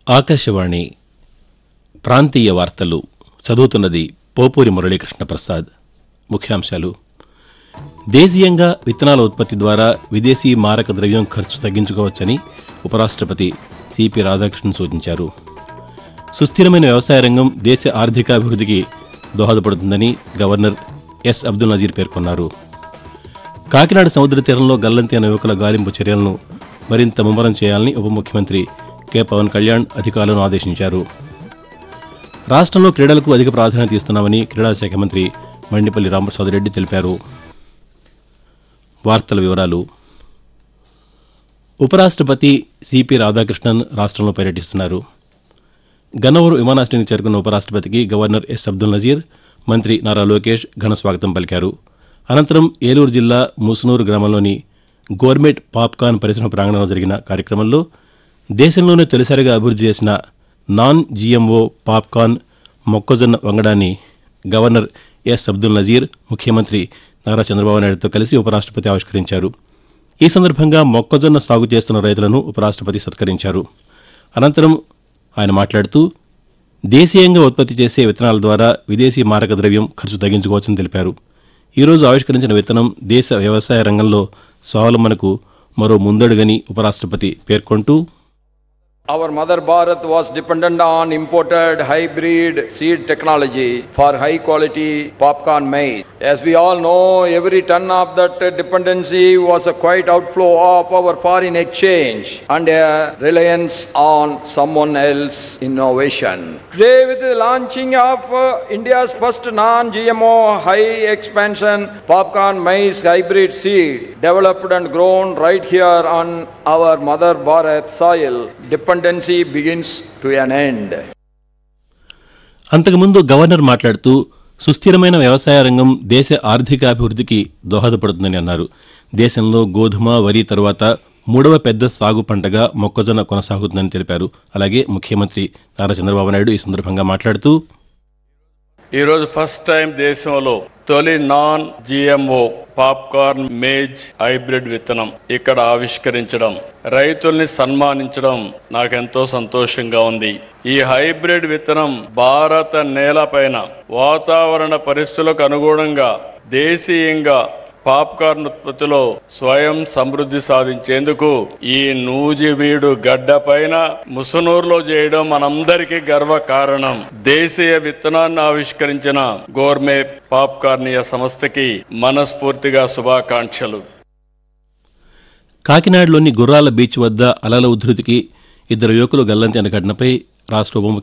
ఆకాశవాణి ప్రాంతీయ వార్తలు చదువుతున్నది పోపూరి మురళీకృష్ణ ప్రసాద్ ముఖ్యాంశాలు దేశీయంగా విత్తనాల ఉత్పత్తి ద్వారా విదేశీ మారక ద్రవ్యం ఖర్చు తగ్గించుకోవచ్చని ఉపరాష్ట్రపతి సిపి రాధాకృష్ణన్ సూచించారు సుస్థిరమైన వ్యవసాయ రంగం దేశ ఆర్థికాభివృద్ధికి దోహదపడుతుందని గవర్నర్ ఎస్ అబ్దుల్ నజీర్ పేర్కొన్నారు కాకినాడ సముద్ర తీరంలో గల్లంతి అనే యువకుల గాలింపు చర్యలను మరింత ముమ్మరం చేయాలని ఉప ముఖ్యమంత్రి కె పవన్ కళ్యాణ్ అధికారులను ఆదేశించారు రాష్ట్రంలో క్రీడలకు అధిక ప్రాధాన్యత ఇస్తున్నామని క్రీడా శాఖ మంత్రి మండిపల్లి రామప్రసాద్ రెడ్డి తెలిపారు వార్తల వివరాలు ఉపరాష్ట్రపతి సిపి రాధాకృష్ణన్ రాష్ట్రంలో పర్యటిస్తున్నారు గన్నవరం విమానాశ్రయానికి చేరుకున్న ఉపరాష్ట్రపతికి గవర్నర్ ఎస్ అబ్దుల్ నజీర్ మంత్రి నారా లోకేష్ ఘన స్వాగతం పలికారు అనంతరం ఏలూరు జిల్లా ముసునూరు గ్రామంలోని గోర్మెట్ పాప్కార్న్ పరిశ్రమ ప్రాంగణంలో జరిగిన కార్యక్రమంలో దేశంలోనే తొలిసారిగా అభివృద్ధి చేసిన నాన్ జీఎంఓ పాప్కార్న్ మొక్కజొన్న వంగడాన్ని గవర్నర్ ఎస్ అబ్దుల్ నజీర్ ముఖ్యమంత్రి నారా చంద్రబాబు నాయుడుతో కలిసి ఉపరాష్ట్రపతి ఆవిష్కరించారు ఈ సందర్భంగా మొక్కజొన్న సాగు చేస్తున్న రైతులను ఉపరాష్ట్రపతి సత్కరించారు అనంతరం ఆయన మాట్లాడుతూ దేశీయంగా ఉత్పత్తి చేసే విత్తనాల ద్వారా విదేశీ మారక ద్రవ్యం ఖర్చు తగ్గించుకోవచ్చని తెలిపారు ఈ రోజు ఆవిష్కరించిన విత్తనం దేశ వ్యవసాయ రంగంలో స్వావలంబనకు మరో ముందడుగని ఉపరాష్ట్రపతి పేర్కొంటూ Our mother Bharat was dependent on imported hybrid seed technology for high quality popcorn maize. As we all know, every ton of that dependency was a quite outflow of our foreign exchange and a reliance on someone else innovation. Today, with the launching of uh, India's first non-GMO high expansion popcorn maize hybrid seed, developed and grown right here on our mother Bharat soil, dependency begins to an end. అంతకుముందు governor మాట్లాడుతూ సుస్థిరమైన వ్యవసాయ రంగం దేశ ఆర్థికాభివృద్ధికి దోహదపడుతుందని అన్నారు దేశంలో గోధుమ వరి తరువాత మూడవ పెద్ద సాగు పంటగా మొక్కజొన్న కొనసాగుతుందని తెలిపారు అలాగే ముఖ్యమంత్రి నారా చంద్రబాబు నాయుడు ఈ సందర్భంగా మాట్లాడుతూ ఈరోజు ఫస్ట్ టైం దేశంలో తొలి non GMO popcorn maize hybrid విత్తనం ఇక్కడ ఆవిష్కరించడం రైతుల్ని సన్మానించడం నాకెంతో సంతోషంగా ఉంది ఈ హైబ్రిడ్ విత్తనం భారత నేలపైన వాతావరణ పరిస్థితులకు అనుగుణంగా దేశీయంగా పాప్కార్న్ ఉత్పత్తిలో స్వయం సమృద్ధి సాధించేందుకు ఈ నూజివీడు గడ్డ పైన ముసునూరులో చేయడం మనందరికీ గర్వ కారణం దేశీయ విత్తనాన్ని ఆవిష్కరించిన గోర్మే పాప్కార్నియ సంస్థకి మనస్ఫూర్తిగా శుభాకాంక్షలు కాకినాడలోని గుర్రాల బీచ్ వద్ద అలల ఉధృతికి ఇద్దరు యువకులు గల్లంతి అనే ఘటనపై రాష్ట్ర ఉప